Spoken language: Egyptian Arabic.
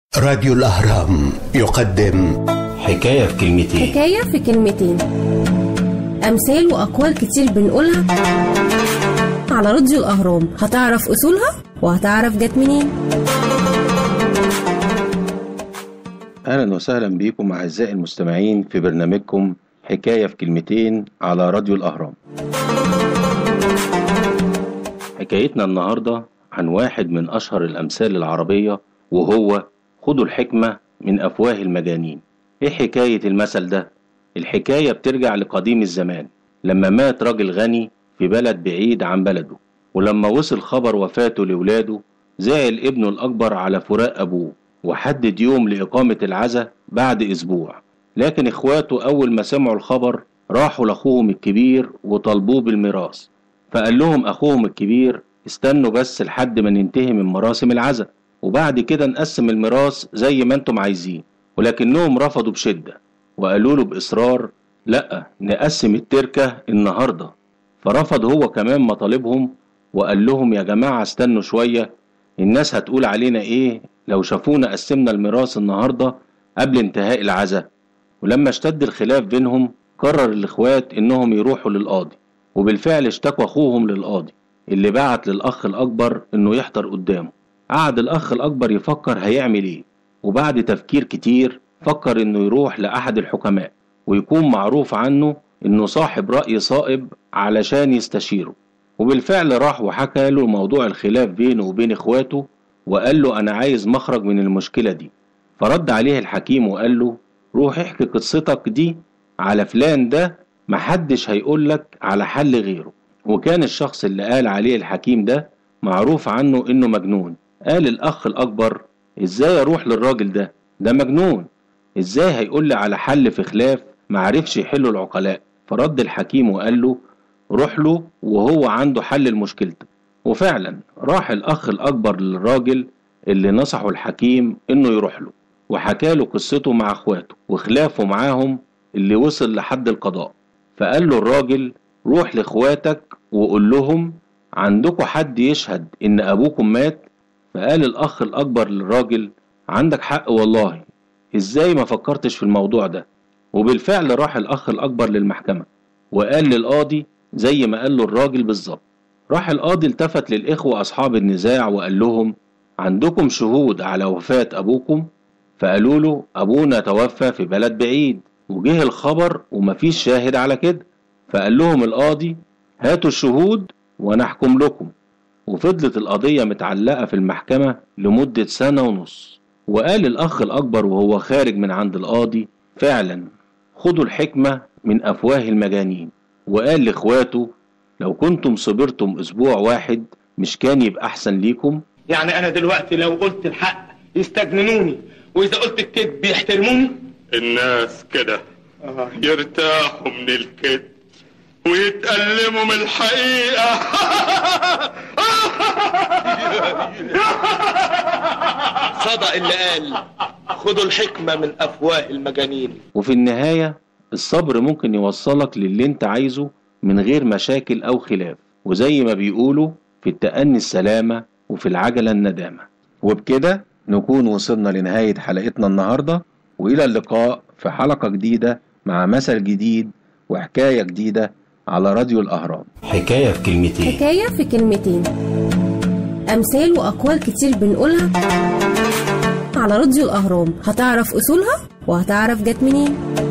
راديو الأهرام يقدم حكاية في كلمتين حكاية في كلمتين أمثال وأقوال كتير بنقولها على راديو الأهرام هتعرف أصولها وهتعرف جت منين أهلا وسهلا بكم أعزائي المستمعين في برنامجكم حكاية في كلمتين على راديو الأهرام حكايتنا النهاردة عن واحد من أشهر الأمثال العربية وهو خدوا الحكمة من أفواه المجانين إيه حكاية المثل ده؟ الحكاية بترجع لقديم الزمان لما مات راجل غني في بلد بعيد عن بلده ولما وصل خبر وفاته لولاده زعل ابنه الأكبر على فراق أبوه وحدد يوم لإقامة العزاء بعد أسبوع لكن إخواته أول ما سمعوا الخبر راحوا لأخوهم الكبير وطالبوه بالميراث فقال لهم أخوهم الكبير استنوا بس لحد ما ننتهي من مراسم العزاء وبعد كده نقسم الميراث زي ما انتم عايزين ولكنهم رفضوا بشدة وقالوا له بإصرار لأ نقسم التركة النهاردة فرفض هو كمان مطالبهم وقال لهم يا جماعة استنوا شوية الناس هتقول علينا ايه لو شافونا قسمنا الميراث النهاردة قبل انتهاء العزاء ولما اشتد الخلاف بينهم قرر الاخوات انهم يروحوا للقاضي وبالفعل اشتكوا اخوهم للقاضي اللي بعت للاخ الاكبر انه يحضر قدامه قعد الأخ الأكبر يفكر هيعمل إيه وبعد تفكير كتير فكر إنه يروح لأحد الحكماء ويكون معروف عنه إنه صاحب رأي صائب علشان يستشيره وبالفعل راح وحكى له موضوع الخلاف بينه وبين إخواته وقال له أنا عايز مخرج من المشكلة دي فرد عليه الحكيم وقال له روح احكي قصتك دي على فلان ده محدش هيقولك على حل غيره وكان الشخص اللي قال عليه الحكيم ده معروف عنه إنه مجنون قال الأخ الأكبر إزاي أروح للراجل ده ده مجنون إزاي هيقول لي على حل في خلاف معرفش يحله العقلاء فرد الحكيم وقال له روح له وهو عنده حل لمشكلتك وفعلا راح الأخ الأكبر للراجل اللي نصحه الحكيم إنه يروح له وحكى له قصته مع إخواته وخلافه معاهم اللي وصل لحد القضاء فقال له الراجل روح لإخواتك وقول لهم عندكم حد يشهد إن أبوكم مات فقال الأخ الأكبر للراجل عندك حق والله إزاي ما فكرتش في الموضوع ده وبالفعل راح الأخ الأكبر للمحكمة وقال للقاضي زي ما قال له الراجل بالظبط راح القاضي التفت للإخوة أصحاب النزاع وقال لهم عندكم شهود على وفاة أبوكم فقالوا له أبونا توفى في بلد بعيد وجه الخبر ومفيش شاهد على كده فقال لهم القاضي هاتوا الشهود ونحكم لكم وفضلت القضية متعلقة في المحكمة لمدة سنة ونص وقال الأخ الأكبر وهو خارج من عند القاضي فعلا خدوا الحكمة من أفواه المجانين وقال لإخواته لو كنتم صبرتم أسبوع واحد مش كان يبقى أحسن ليكم يعني انا دلوقتي لو قلت الحق يستجننوني واذا قلت الكذب يحترموني الناس كده يرتاحوا من الكذب ويتألموا من الحقيقة صدق اللي قال خدوا الحكمة من أفواه المجانين وفي النهاية الصبر ممكن يوصلك للي انت عايزه من غير مشاكل أو خلاف وزي ما بيقولوا في التأني السلامة وفي العجلة الندامة وبكده نكون وصلنا لنهاية حلقتنا النهاردة وإلى اللقاء في حلقة جديدة مع مثل جديد وحكاية جديدة على راديو الأهرام حكاية في كلمتين حكاية في كلمتين أمثال وأقوال كتير بنقولها على راديو الأهرام هتعرف أصولها وهتعرف جت منين